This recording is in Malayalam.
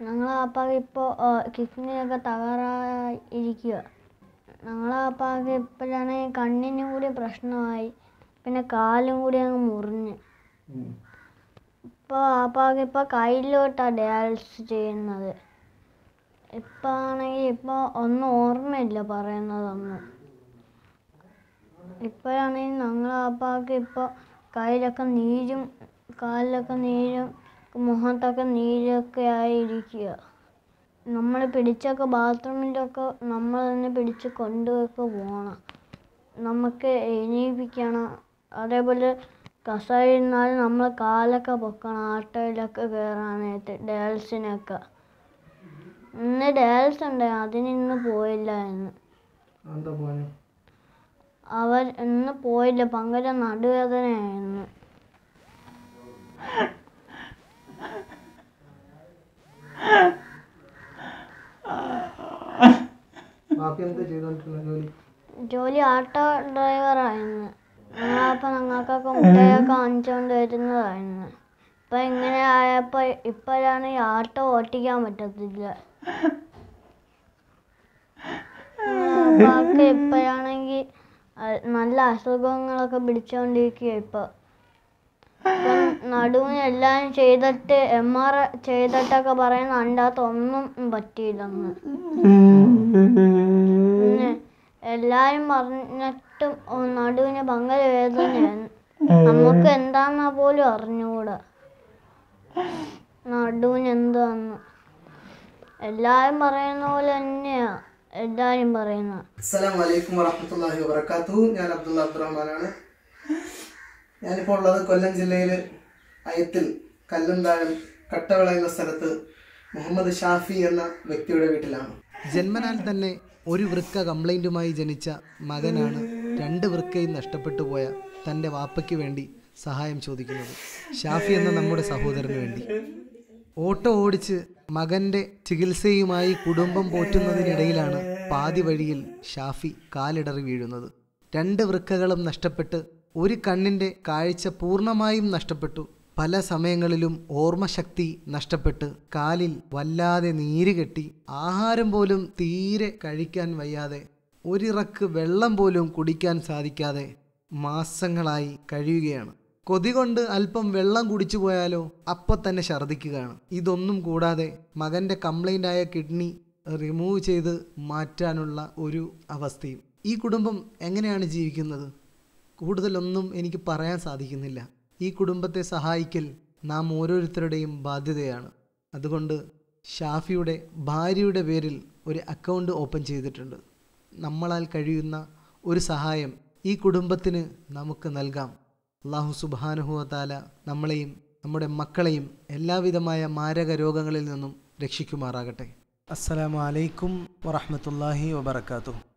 ഞങ്ങളെ അപ്പാക്ക് ഇപ്പോൾ കിഡ്നിയൊക്കെ തകരാറായി ഇരിക്കുക ഞങ്ങളെ അപ്പാക്ക് ഇപ്പോഴാണെങ്കിൽ കണ്ണിനും കൂടി പ്രശ്നമായി പിന്നെ കാലും കൂടി അങ്ങ് മുറിഞ്ഞ് ഇപ്പോൾ ആപ്പാക്ക് ഇപ്പോൾ കയ്യിലോട്ടാണ് ഡയാലിസിസ് ചെയ്യുന്നത് ഇപ്പം ആണെങ്കിൽ ഇപ്പോൾ ഒന്നും ഓർമ്മയില്ല പറയുന്നതൊന്നും ഇപ്പോഴാണെങ്കിൽ ഞങ്ങളെ അപ്പാക്ക് ഇപ്പോൾ കയ്യിലൊക്കെ നീരും കാലിലൊക്കെ നീരും മുഖത്തൊക്കെ നീരൊക്കെ ആയിരിക്കുക നമ്മൾ പിടിച്ചൊക്കെ ബാത്റൂമിലൊക്കെ നമ്മൾ തന്നെ പിടിച്ച് കൊണ്ടുപോയൊക്കെ പോകണം നമുക്ക് എണീപ്പിക്കണം അതേപോലെ കസേര ഇരുന്നാൽ നമ്മൾ കാലൊക്കെ പൊക്കണം ആട്ടോയിലൊക്കെ കയറാനായിട്ട് ഡയാലിസിനൊക്കെ ഇന്ന് ഡയാലിസ് ഉണ്ട് അതിന് ഇന്ന് പോയില്ല ഇന്ന് എന്താ പോകാൻ അവർ ഇന്ന് പോയില്ല ഭയങ്കര നടുവേദനയായിരുന്നു ബാക്കി എന്താ ചെയ്തോണ്ടിരുന്ന ജോലി ജോലി ഓട്ടോ ഡ്രൈവറായിരുന്നു ഞങ്ങളപ്പോൾ ഞങ്ങൾക്കൊക്കെ മുട്ടയൊക്കെ വാങ്ങിച്ചുകൊണ്ട് വരുന്നതായിരുന്നു ഇപ്പം ഇങ്ങനെ ആയപ്പോൾ ഇപ്പോഴാണ് ഈ ഓട്ടോ ഓട്ടിക്കാൻ പറ്റത്തില്ല അപ്പാക്ക് ഇപ്പോഴാണെങ്കിൽ നല്ല അസുഖങ്ങളൊക്കെ പിടിച്ചുകൊണ്ടിരിക്കുക ഇപ്പോൾ ഇപ്പം നടുവിന് എല്ലാം ചെയ്തിട്ട് എം ആർ ചെയ്തിട്ടൊക്കെ പറയുന്ന അതിൻ്റെ അകത്ത് ഒന്നും പറ്റിയില്ലെന്ന് പിന്നെ എല്ലാരും പറഞ്ഞിട്ടും ഓ, നടുവിന് ഭയങ്കര വേദനയാണ് നമുക്ക് എന്താന്നാ പോലും അറിഞ്ഞുകൂടാ നടുവിന് എന്താന്ന് എല്ലാരും പറയുന്ന പോലെ തന്നെയാ എല്ലാരും പറയുന്നത് അസ്സലാം വലൈക്കും വറഹമത്തല്ലാഹി വബർക്കാത്തു ഞാൻ അബ്ദുള്ള അബ്ദുറഹ്മാനാണ് ഞാനിപ്പോൾ ഉള്ളത് കൊല്ലം ജില്ലയിൽ അയത്തിൽ കല്ലുംതാഴം കട്ടവിള എന്ന സ്ഥലത്ത് മുഹമ്മദ് ഷാഫി എന്ന വ്യക്തിയുടെ വീട്ടിലാണ് ജന്മനാൽ തന്നെ ഒരു വൃക്ക കംപ്ലൈൻറ്റുമായി ജനിച്ച മകനാണ് രണ്ട് വൃക്കയും നഷ്ടപ്പെട്ടു പോയ തൻ്റെ വാപ്പയ്ക്ക് വേണ്ടി സഹായം ചോദിക്കുന്നത് ഷാഫി എന്ന നമ്മുടെ സഹോദരന് വേണ്ടി ഓട്ടോ ഓടിച്ച് മകൻ്റെ ചികിത്സയുമായി കുടുംബം പോറ്റുന്നതിനിടയിലാണ് പാതി വഴിയിൽ ഷാഫി കാലിടറി വീഴുന്നത് രണ്ട് വൃക്കകളും നഷ്ടപ്പെട്ട് ഒരു കണ്ണിൻ്റെ കാഴ്ച പൂർണ്ണമായും നഷ്ടപ്പെട്ടു പല സമയങ്ങളിലും ഓർമ്മശക്തി നഷ്ടപ്പെട്ട് കാലിൽ വല്ലാതെ നീര് കെട്ടി ആഹാരം പോലും തീരെ കഴിക്കാൻ വയ്യാതെ ഒരിറക്ക് വെള്ളം പോലും കുടിക്കാൻ സാധിക്കാതെ മാസങ്ങളായി കഴിയുകയാണ് കൊതി കൊണ്ട് അല്പം വെള്ളം കുടിച്ചു പോയാലോ അപ്പം തന്നെ ഛർദ്ദിക്കുകയാണ് ഇതൊന്നും കൂടാതെ മകൻ്റെ കംപ്ലൈൻ്റ് ആയ കിഡ്നി റിമൂവ് ചെയ്ത് മാറ്റാനുള്ള ഒരു അവസ്ഥയും ഈ കുടുംബം എങ്ങനെയാണ് ജീവിക്കുന്നത് കൂടുതലൊന്നും എനിക്ക് പറയാൻ സാധിക്കുന്നില്ല ഈ കുടുംബത്തെ സഹായിക്കൽ നാം ഓരോരുത്തരുടെയും ബാധ്യതയാണ് അതുകൊണ്ട് ഷാഫിയുടെ ഭാര്യയുടെ പേരിൽ ഒരു അക്കൗണ്ട് ഓപ്പൺ ചെയ്തിട്ടുണ്ട് നമ്മളാൽ കഴിയുന്ന ഒരു സഹായം ഈ കുടുംബത്തിന് നമുക്ക് നൽകാം അള്ളാഹു സുബാനുഹുവത്താല നമ്മളെയും നമ്മുടെ മക്കളെയും എല്ലാവിധമായ മാരക രോഗങ്ങളിൽ നിന്നും രക്ഷിക്കുമാറാകട്ടെ അസ്സലാമു അലൈക്കും വറഹ്മത്തുള്ളാഹി വബറകാതുഹു